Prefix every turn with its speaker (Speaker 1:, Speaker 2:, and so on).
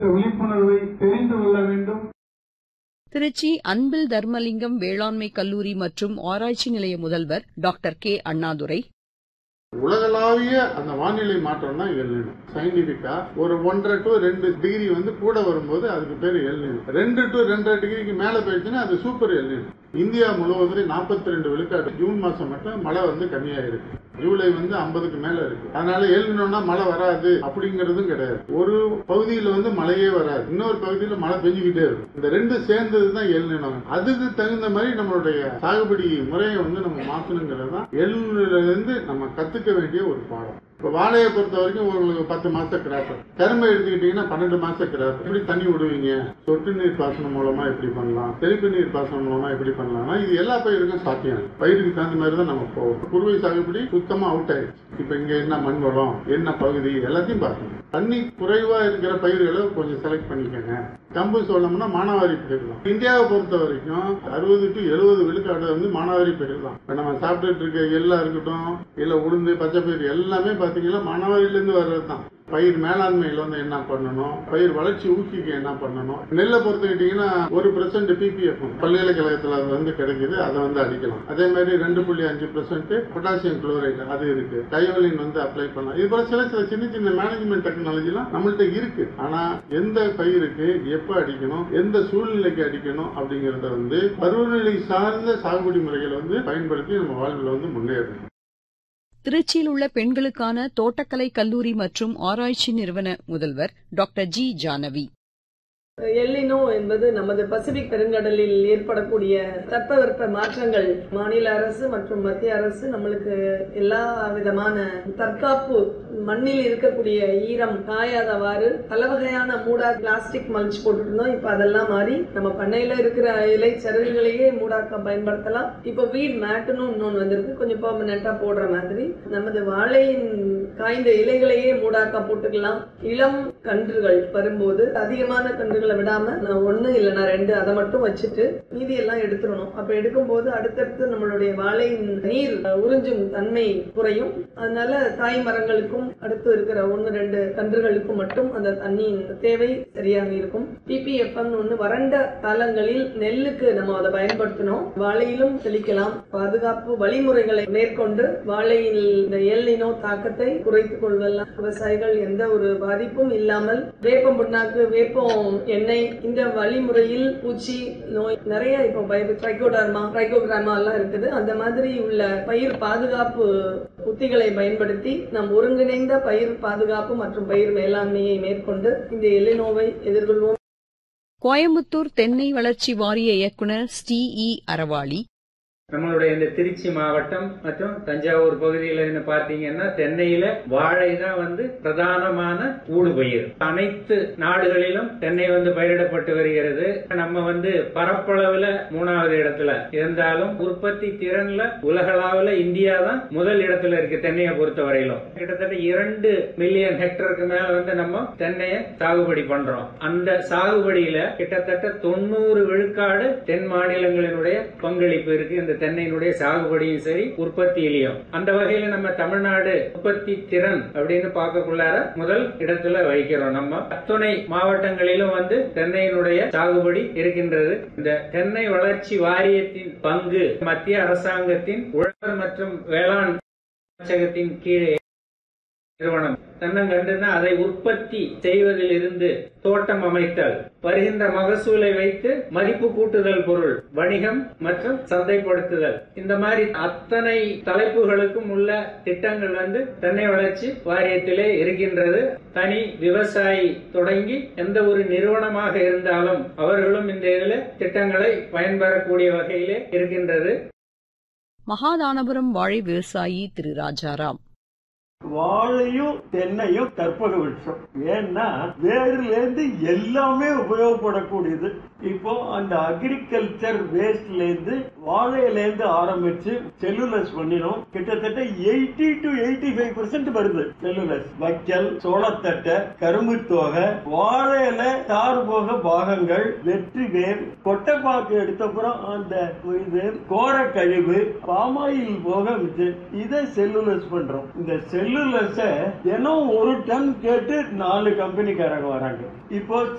Speaker 1: விழிப்புணர்வை தெரிந்து கொள்ள வேண்டும்
Speaker 2: திருச்சி அன்பில் தர்மலிங்கம் வேளாண்மை கல்லூரி மற்றும் ஆராய்ச்சி நிலைய முதல்வர் டாக்டர் கே அண்ணாதுரை
Speaker 3: உலகளாவிய அந்த வானிலை மாற்றம் தான் எல்நினோ சயின்டிபிக்கா ஒரு ஒன்றரை டு ரெண்டு டிகிரி வந்து கூட வரும்போது அதுக்கு பேர் எல்நினோ ரெண்டு டு ரெண்டரை டிகிரிக்கு மேல போயிடுச்சுன்னா அது சூப்பர் எல்நினோ இந்தியா முழுவதும் நாற்பத்தி ரெண்டு விழுக்காடு ஜூன் மாசம் மட்டும் மழை வந்து கம்மியா இருக்கு ஜூலை வந்து ஐம்பதுக்கு மேல இருக்கு அதனால எல்நினோனா மழை வராது அப்படிங்கறதும் கிடையாது ஒரு பகுதியில வந்து மழையே வராது இன்னொரு பகுதியில மழை பெஞ்சுக்கிட்டே இருக்கும் இந்த ரெண்டு சேர்ந்தது தான் எல்நினோ அதுக்கு தகுந்த மாதிரி நம்மளுடைய சாகுபடி முறையை வந்து நம்ம மாத்தணுங்கிறது தான் எல்நில இருந்து நம்ம கத்துக்க வேண்டிய ஒரு பாடம் இப்ப வாழையை பொறுத்த வரைக்கும் உங்களுக்கு பத்து மாச கிராப் கரும்பை எடுத்துக்கிட்டீங்கன்னா பன்னெண்டு மாச கிராப் எப்படி தண்ணி விடுவீங்க சொட்டு நீர் பாசனம் மூலமா எப்படி பண்ணலாம் தெளிப்பு நீர் பாசனம் மூலமா எப்படி பண்ணலாம்னா இது எல்லா பயிருக்கும் சாத்தியம் பயிருக்கு தகுந்த மாதிரி தான் நம்ம போவோம் குறுவை சாகுபடி சுத்தமா அவுட் ஆயிடுச்சு இப்ப இங்க என்ன மண் வளம் என்ன பகுதி எல்லாத்தையும் பார்க்கணும் தண்ணி குறைவா இருக்கிற பயிர்களை கொஞ்சம் செலக்ட் பண்ணிக்கோங்க கம்பு சோளம்னா மானாவாரி பயிர் தான் இந்தியாவை பொறுத்த வரைக்கும் அறுபது டு எழுபது விழுக்காடு வந்து மானாவாரி பயிர் தான் இப்ப நம்ம சாப்பிட்டுட்டு இருக்க எள்ளா இருக்கட்டும் இல்ல உளுந்து பச்சை பயிர் எல்லாமே பாத்தீங்கன்னா மானாவாரியில இருந்து வர்றது தான் பயிர் மேலாண்மையில வந்து என்ன பண்ணணும் பயிர் வளர்ச்சி ஊக்கிக்க என்ன பண்ணணும் நெல்லை பொறுத்துக்கிட்டீங்கன்னா ஒரு பெர்சென்ட் பிபிஎஃப் பல்கலைக்கழகத்துல அது வந்து கிடைக்குது அதை வந்து அடிக்கலாம் அதே மாதிரி ரெண்டு புள்ளி அஞ்சு பெர்சென்ட் பொட்டாசியம் குளோரைடு அது இருக்கு டையோலின் வந்து அப்ளை பண்ணலாம் இது போல சில சில சின்ன சின்ன மேனேஜ்மெண்ட் டெக்னாலஜி எல்லாம் நம்மள்ட்ட இருக்கு ஆனா எந்த பயிருக்கு எப்ப அடிக்கணும் எந்த சூழ்நிலைக்கு அடிக்கணும் அப்படிங்கறத வந்து பருவநிலை சார்ந்த சாகுபடி முறைகளை வந்து பயன்படுத்தி நம்ம வாழ்வில் வந்து முன்னேறணும்
Speaker 2: திருச்சியில் உள்ள பெண்களுக்கான தோட்டக்கலை கல்லூரி மற்றும் ஆராய்ச்சி நிறுவன முதல்வர் டாக்டர் ஜி ஜானவி
Speaker 4: எல்லினோ என்பது நமது பசிபிக் பெருங்கடலில் ஏற்படக்கூடிய தட்பவெப்ப மாற்றங்கள் மாநில அரசு மற்றும் மத்திய அரசு நம்மளுக்கு எல்லா விதமான தற்காப்பு மண்ணில் இருக்கக்கூடிய ஈரம் காயாதவாறு பல வகையான மூடா பிளாஸ்டிக் மல்ச் போட்டுட்டு இருந்தோம் இப்ப அதெல்லாம் மாறி நம்ம பண்ணையில இருக்கிற இலை சருகுகளையே மூடாக்க பயன்படுத்தலாம் இப்ப வீட் மேட்டுன்னு இன்னொன்னு வந்திருக்கு கொஞ்சம் பெர்மனண்டா போடுற மாதிரி நமது வாழையின் காய்ந்த இலைகளையே மூடாக்கா போட்டுக்கலாம் இளம் கன்றுகள் வரும்போது அதிகமான கன்றுகளை விடாம நான் ஒண்ணு இல்லைன்னா ரெண்டு அதை மட்டும் வச்சுட்டு மீதி எல்லாம் எடுத்துடணும் அப்ப எடுக்கும்போது அடுத்தடுத்து நம்மளுடைய வாழையின் நீர் உறிஞ்சும் தன்மை குறையும் அதனால தாய் மரங்களுக்கும் அடுத்து இருக்கிற ஒன்னு ரெண்டு கன்றுகளுக்கும் மட்டும் அந்த தண்ணியின் தேவை சரியாக இருக்கும் பிபிஎஃப்எம் ஒன்னு வறண்ட காலங்களில் நெல்லுக்கு நம்ம அதை பயன்படுத்தணும் வாழையிலும் தெளிக்கலாம் பாதுகாப்பு வழிமுறைகளை மேற்கொண்டு வாழையில் இந்த எல்லினோ தாக்கத்தை குறைத்துக் கொள்வதெல்லாம் விவசாயிகள் எந்த ஒரு பாதிப்பும் இல்லாமல் வேப்பம் புண்ணாக்கு வேப்பம் எண்ணெய் இந்த வழிமுறையில் பூச்சி நோய் நிறைய இப்போ பயோ ட்ரைகோடர்மா ட்ரைகோகிராமா எல்லாம் இருக்குது அந்த மாதிரி உள்ள பயிர் பாதுகாப்பு உத்திகளை பயன்படுத்தி நாம் ஒருங்கிணைந்த பயிர் பாதுகாப்பு மற்றும் பயிர் மேலாண்மையை மேற்கொண்டு இந்த எல்லினோவை எதிர்கொள்வோம்
Speaker 2: கோயம்புத்தூர் தென்னை வளர்ச்சி வாரிய இயக்குநர் ஸ்ரீ இ அரவாளி
Speaker 5: நம்மளுடைய இந்த திருச்சி மாவட்டம் மற்றும் தஞ்சாவூர் பகுதியில இருந்து பாத்தீங்கன்னா தென்னையில வாழை தான் வந்து பிரதானமான ஊடுபயிர் அனைத்து நாடுகளிலும் தென்னை வந்து பயிரிடப்பட்டு வருகிறது நம்ம வந்து பரப்பளவுல மூணாவது இடத்துல இருந்தாலும் உற்பத்தி திறன்ல உலகளவுல இந்தியா தான் முதல் இடத்துல இருக்கு தென்னையை பொறுத்த வரையிலும் கிட்டத்தட்ட இரண்டு மில்லியன் ஹெக்டருக்கு மேல வந்து நம்ம தென்னையை சாகுபடி பண்றோம் அந்த சாகுபடியில கிட்டத்தட்ட தொண்ணூறு விழுக்காடு தென் மாநிலங்களினுடைய பங்களிப்பு இருக்கு இந்த தென்னையினுடைய சாகுபடியும் சரி உற்பத்தியிலையும் அந்த வகையில நம்ம தமிழ்நாடு உற்பத்தி திறன் அப்படின்னு பார்க்கக்குள்ளார முதல் இடத்துல வைக்கிறோம் நம்ம அத்துணை மாவட்டங்களிலும் வந்து தென்னையினுடைய சாகுபடி இருக்கின்றது இந்த தென்னை வளர்ச்சி வாரியத்தின் பங்கு மத்திய அரசாங்கத்தின் உழவர் மற்றும் வேளாண் அமைச்சகத்தின் கீழே நிறுவனம் தென்னங்கண்டுனா அதை உற்பத்தி செய்வதில் இருந்து தோட்டம் அமைத்தல் வருகின்ற மகசூலை வைத்து மதிப்பு கூட்டுதல் பொருள் வணிகம் மற்றும் சந்தைப்படுத்துதல் இந்த மாதிரி அத்தனை தலைப்புகளுக்கும் உள்ள திட்டங்கள் வந்து தென்னை வளர்ச்சி வாரியத்திலே இருக்கின்றது தனி விவசாயி தொடங்கி எந்த ஒரு நிறுவனமாக இருந்தாலும் அவர்களும் இந்த இதில் திட்டங்களை பயன்பெறக்கூடிய வகையிலே இருக்கின்றது
Speaker 2: மகாதானபுரம் வாழை விவசாயி திரு ராஜாராம்
Speaker 6: வாழையும் தென்னையும் கற்பக விருட்சம் ஏன்னா வேர்ல இருந்து எல்லாமே உபயோகப்படக்கூடியது இப்போ அந்த அக்ரிகல்ச்சர் வேஸ்ட்ல இருந்து வாழையில இருந்து ஆரம்பிச்சு செல்லுலஸ் பண்ணினோம் கிட்டத்தட்ட eighty to eighty five percent வருது செல்லுலஸ் வைக்கல் சோளத்தட்டை கரும்பு தோகை வாழையில தார் போக பாகங்கள் வெற்றி வேர் கொட்டைப்பாக்கு எடுத்தப்புறம் அந்த இது கோர கழிவு பாமாயில் போக மிச்சம் இதை செல்லுலஸ் பண்றோம் இந்த செல்லுலஸ தினம் ஒரு டன் கேட்டு நாலு கம்பெனிக்காரங்க வராங்க இப்போ